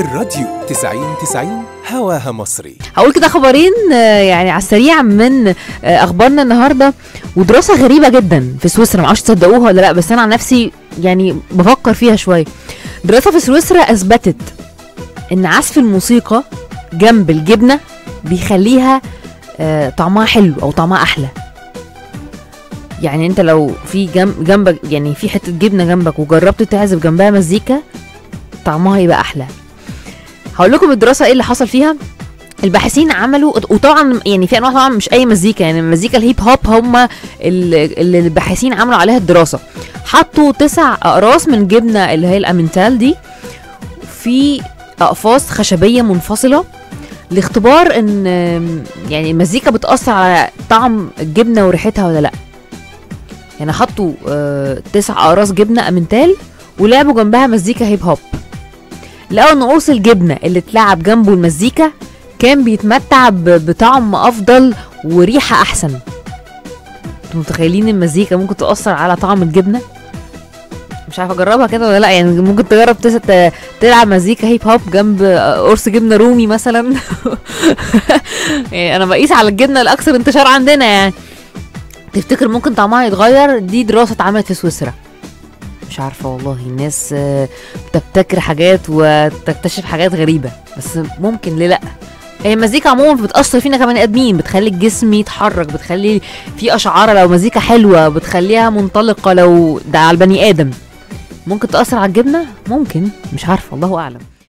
الراديو 90 90 هواها مصري هقول كده خبرين آه، يعني على السريع من آه، اخبارنا النهارده ودراسه غريبه جدا في سويسرا معرفش تصدقوها ولا لا بس انا عن نفسي يعني بفكر فيها شويه دراسه في سويسرا اثبتت ان عزف الموسيقى جنب الجبنه بيخليها آه، طعمها حلو او طعمها احلى يعني انت لو في جنب جنبك يعني في حته جبنه جنبك وجربت تعزف جنبها مزيكا طعمها يبقى احلى هقول لكم الدراسه ايه اللي حصل فيها الباحثين عملوا وطبعا يعني في انواع طبعا مش اي مزيكا يعني المزيكا الهيب هوب هم اللي اللي الباحثين عملوا عليها الدراسه حطوا تسع اقراص من جبنه اللي هي الامنتال دي في اقفاص خشبيه منفصله لاختبار ان يعني المزيكا بتاثر على طعم الجبنه وريحتها ولا لا يعني حطوا آه، تسع اقراص جبنه امنتال ولعبوا جنبها مزيكا هيب هوب لقوا ان قرص الجبنه اللي اتلعب جنبه المزيكا كان بيتمتع ب- بطعم افضل وريحه احسن انتوا متخيلين المزيكا ممكن تاثر على طعم الجبنه مش عارفه اجربها كده ولا لا يعني ممكن تجرب تس- ت- تلعب مزيكا هيب هوب جنب قرص جبنه رومي مثلا يعني انا بقيس على الجبنه الاكثر انتشار عندنا يعني تفتكر ممكن طعمها يتغير دي دراسه اتعملت في سويسرا مش عارفه والله الناس آه، بتبتكر حاجات وتكتشف حاجات غريبه بس ممكن ليه لا هي المزيكا عموما بتأثر فينا كبني آدمين بتخلي الجسم يتحرك بتخلي في أشعار لو مزيكا حلوة بتخليها منطلقة لو ده على البني آدم ممكن تأثر على الجبنة ممكن مش عارفة الله أعلم